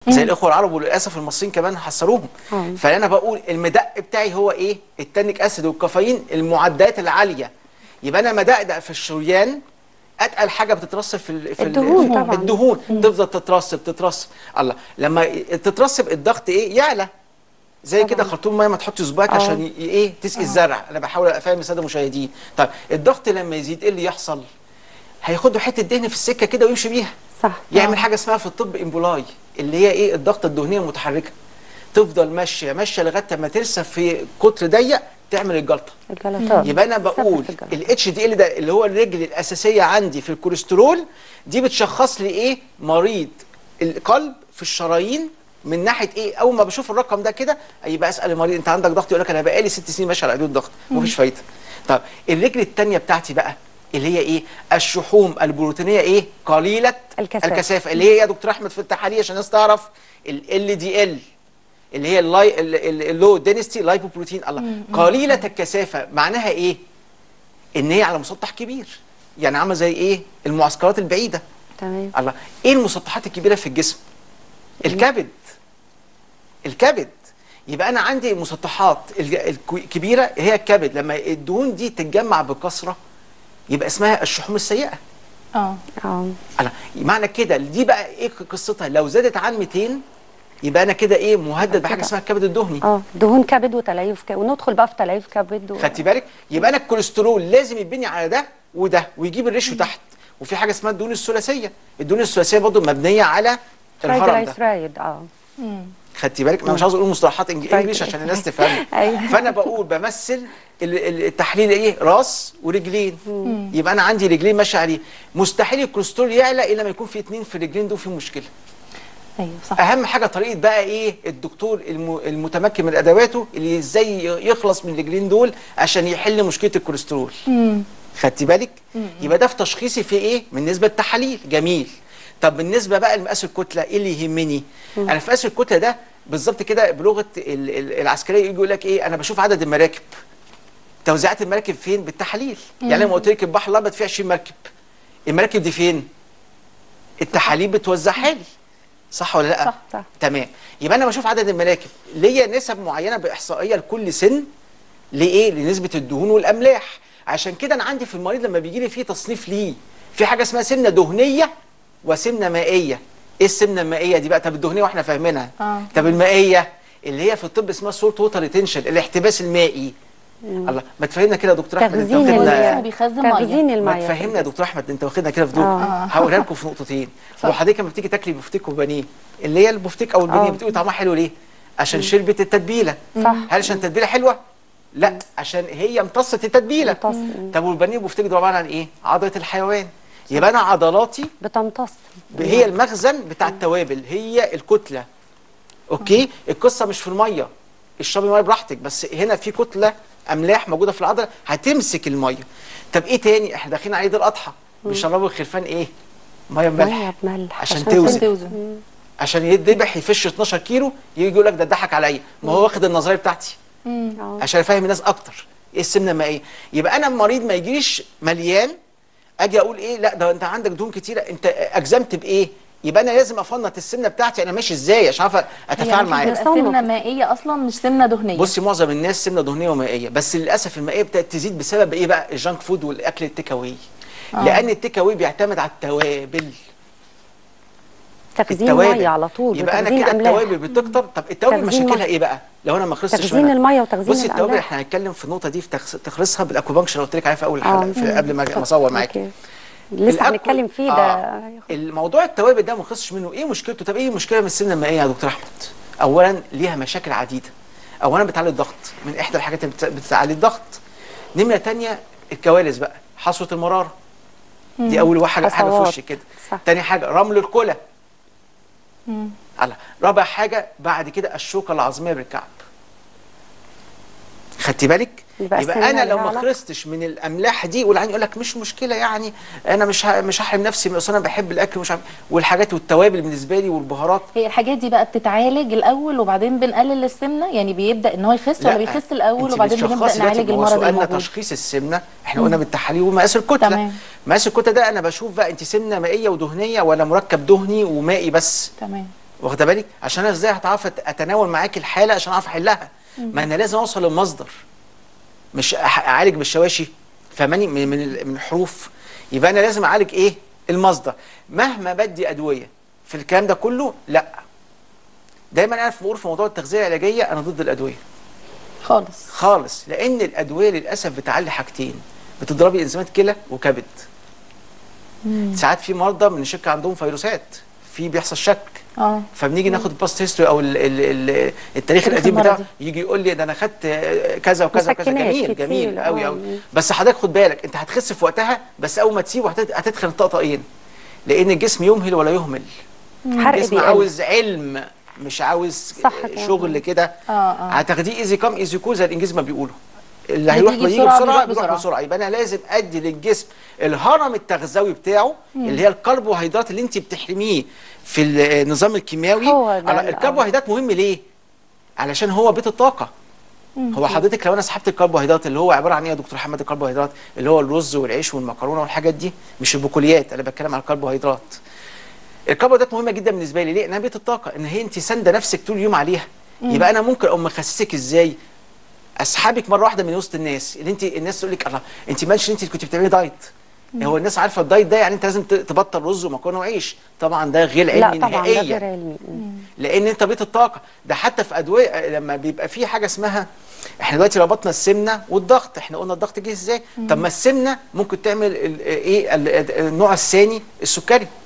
زي الاخوه العرب وللاسف المصريين كمان حصروهم مم. فانا بقول المدق بتاعي هو ايه التانيك اسيد والكافيين المعدات العاليه يبقى انا مدقدق في الشريان اتقل حاجه بتترسب في ال- في ال- الدهون في طبعاً. الدهون تفضل تترسب تترسب الله لما تترسب الضغط ايه يعلى زي كده خرطوم ميه ما تحط صباعك آه. عشان ي- ايه تسقي الزرع انا بحاول افهم الساده المشاهدين طيب الضغط لما يزيد ايه اللي يحصل هياخدوا حته دهن في السكه كده ويمشي بيها صح يعمل حاجه اسمها في الطب امبولاي اللي هي ايه الضغط الدهنيه المتحركه تفضل ماشيه ماشيه لغايه ما ترسب في قطر ضيق تعمل الجلطه الجلطات يبقى انا بقول ثبت الجلطات. الاتش دي ال ده اللي هو الرجل الاساسيه عندي في الكوليسترول دي بتشخص لي ايه مريض القلب في الشرايين من ناحيه ايه اول ما بشوف الرقم ده كده يبقى اسال المريض انت عندك ضغط يقول لك انا بقالي ست سنين ماشي على ادويه ضغط مفيش فايده طب الرجل الثانيه بتاعتي بقى اللي هي ايه الشحوم البروتينيه ايه قليله الكثافة. الكثافه اللي هي يا دكتور احمد في التحاليل عشان الناس تعرف ال دي ال اللي هي اللاي اللو دينستي لايبوبروتين الله قليله الكثافه معناها ايه ان هي على مسطح كبير يعني عامله زي ايه المعسكرات البعيده تمام الله ايه المسطحات الكبيره في الجسم الكبد الكبد يبقى انا عندي مسطحات الج- الكو- الكبيره هي الكبد لما الدهون دي تتجمع بكثره يبقى اسمها الشحوم السيئه اه اه أنا معنى كده دي بقى ايه قصتها لو زادت عن 200 يبقى انا كده ايه مهدد بحاجه اسمها الكبد الدهني اه دهون كبد وتليف كبد وندخل بقى في تليف كبد و... خدتي بالك يبقى انا الكوليسترول لازم يتبني على ده وده ويجيب الريشيو تحت وفي حاجه اسمها الدهون الثلاثيه الدهون الثلاثيه برضه مبنيه على الهرم ده ترايجلايسرايد اه خدتي بالك انا مش عاوز اقول مصطلحات إنج- طيب. انجليش عشان الناس تفهم أيوة. فانا بقول بمثل ال- ال- التحليل ايه راس ورجلين يبقى انا عندي رجلين ماشيه عليه مستحيل الكوليسترول يعلى الا ما يكون في اتنين في الرجلين دول في مشكله ايوه صح اهم حاجه طريقه بقى ايه الدكتور الم- المتمكن من ادواته اللي ازاي يخلص من الرجلين دول عشان يحل مشكله الكوليسترول خدتي بالك يبقى ده في تشخيصي في ايه بالنسبه للتحاليل جميل طب بالنسبه بقى لمقاس الكتله ايه اللي يهمني انا في مقاس الكتله ده بالظبط كده بلغه ال- ال- العسكريه يجي يقول لك ايه انا بشوف عدد المراكب توزيعات المراكب فين بالتحاليل يعني لما قلت لك البحر الابيض فيه 20 مركب المراكب دي فين التحاليل بتوزعها لي صح ولا لا صح. صح. تمام يبقى انا بشوف عدد المراكب ليا نسب معينه باحصائيه لكل سن لايه لنسبه الدهون والاملاح عشان كده انا عندي في المريض لما بيجي لي فيه تصنيف ليه في حاجه اسمها سمنه دهنيه وسمنه مائيه ايه السمنه المائيه دي بقى طب الدهنيه واحنا فاهمينها آه. طب المائيه اللي هي في الطب اسمها سولت ووتر ريتنشن الاحتباس المائي الله ما تفهمنا كده يا دكتور احمد انت تخزين واخدنا جسمه بيخزن ميه تخزين ما الميه تفهمنا يا دكتور احمد انت واخدنا كده في دول آه. هقولها لكم في نقطتين وحضرتك لما بتيجي تاكلي بفتيك وبانيه اللي هي البفتيك او البانيه آه. بتقولي طعمها حلو ليه عشان شربت التتبيله صح. هل عشان التتبيله حلوه لا عشان هي امتصت التتبيله امتص. طب والبانيه والبفتيك ده عباره عن ايه عضله الحيوان يبقى انا عضلاتي بتمتص هي المخزن بتاع التوابل هي الكتله اوكي القصه مش في الميه اشربي ميه براحتك بس هنا في كتله املاح موجوده في العضله هتمسك الميه طب ايه تاني احنا داخلين على عيد الاضحى بيشربوا الخرفان ايه ميه بملح ميه بملح عشان توزن. عشان توزن عشان يذبح يفش 12 كيلو يجي يقول لك ده ضحك عليا ما هو واخد النظريه بتاعتي آه. عشان افهم الناس اكتر ايه السمنه المائيه يبقى انا المريض ما يجيش مليان اجي اقول ايه لا ده انت عندك دهون كتيره انت اجزمت بايه يبقى انا لازم افنط السمنه بتاعتي انا ماشي ازاي عشان اعرف اتفاعل هي معاها ممكن تبقى سمنه مائيه اصلا مش سمنه دهنيه بصي معظم الناس سمنه دهنيه ومائيه بس للاسف المائيه ابتدت تزيد بسبب ايه بقى الجانك فود والاكل التيك اواي لان التيك اواي بيعتمد على التوابل تخزين التوابل ميه على طول يبقى انا وتخزين كده أملاح. التوابل بتكتر طب التوابل تخزين مشاكلها مية. ايه بقى لو انا ما خلصتش تخزين منها؟ المية وتخزين بصي التوابل الأملاح. احنا هنتكلم في النقطه دي في تخص- تخليصها بالاكوبانكشر اللي قلت لك عليها في اول آه. الحلقه في قبل ما ما اصور معاكي أوكي. لسه الأكل- هنتكلم فيه ده آه. الموضوع التوابل ده ما خلصش منه ايه مشكلته طب ايه المشكله من السمنه المائيه يا دكتور احمد اولا ليها مشاكل عديده اولا بتعلي الضغط من احدى الحاجات اللي بت- بتعلي الضغط نمره تانية الكوارث بقى حصوه المراره دي اول حاجه حاجه في حصوات. وشك كده صح. تاني حاجه رمل الكلى الله رابع حاجه بعد كده الشوكه العظميه بالكعب خدتي بالك يبقى يبقى السمنة انا لو لها ما علاقة؟ خلصتش من الاملاح دي والعين يقول لك مش مشكله يعني انا مش ه- مش هحرم نفسي من اصل انا بحب الاكل ومش عارف والحاجات والتوابل بالنسبه لي والبهارات هي الحاجات دي بقى بتتعالج الاول وبعدين بنقلل السمنه يعني بيبدا ان هو يخس ولا لا، بيخس الاول انت وبعدين بتشخصي بنبدا دلوقتي، نعالج ما هو المرض سؤالنا الموجود تشخيص السمنه احنا قلنا بالتحاليل ومقاس الكتله تمام. مقاس الكتله ده انا بشوف بقى انت سمنه مائيه ودهنيه ولا مركب دهني ومائي بس تمام واخده بالك عشان انا ازاي هتعرف أت- اتناول معاك الحاله عشان اعرف احلها ما انا لازم اوصل للمصدر مش أح- اعالج بالشواشي فماني من من ال- من الحروف يبقى انا لازم اعالج ايه المصدر مهما بدي ادويه في الكلام ده كله لا دايما انا في في موضوع التغذيه العلاجيه انا ضد الادويه خالص خالص لان الادويه للاسف بتعلي حاجتين بتضربي انزيمات كلى وكبد ساعات في مرضى من الشك عندهم فيروسات في بيحصل شك اه فبنيجي ناخد الباست هيستوري او ال ال ال التاريخ القديم بتاعه المرضي. يجي يقول لي ده انا خدت كذا وكذا وكذا مسكنات جميل كتير، جميل قوي آه. قوي بس حضرتك خد بالك انت هتخس في وقتها بس اول ما تسيبه هتت- هتدخل الطقطقين لان الجسم يمهل ولا يهمل حرق الجسم بيقل عاوز علم مش عاوز صح كده. شغل كده اه اه هتاخديه ايزي كام ايزي جو زي الانجليزي ما بيقولوا اللي اللي هيروح بيجي بيجي بسرعة بسرعه بيروح بيروح بسرعة. بسرعه يبقى انا لازم ادي للجسم الهرم التغذوي بتاعه اللي هي الكربوهيدرات اللي انت بتحرميه في النظام الكيماوي هو ده على- اللي- الكربوهيدرات مهم ليه؟ علشان هو بيت الطاقه هو حضرتك لو انا سحبت الكربوهيدرات اللي هو عباره عن ايه يا دكتور محمد الكربوهيدرات اللي هو الرز والعيش والمكرونه والحاجات دي مش البقوليات انا بتكلم على الكربوهيدرات الكربوهيدرات مهمه جدا بالنسبه لي ليه؟ انها بيت الطاقه ان هي انت سانده نفسك طول اليوم عليها يبقى انا ممكن اقوم مخسسك ازاي؟ اسحبك مره واحده من وسط الناس اللي انت الناس تقول لك الله انت مالش انت كنت بتعملي دايت هو الناس عارفه الدايت ده يعني انت لازم ت- تبطل رز ومكرونه وعيش طبعا ده غير لا علمي طبعا ده نهائيا غير علمي مم. لان انت بيت الطاقه ده حتى في ادويه لما بيبقى في حاجه اسمها احنا دلوقتي ربطنا السمنه والضغط احنا قلنا الضغط جه ازاي طب ما السمنه ممكن تعمل ال- ايه ال- النوع الثاني السكري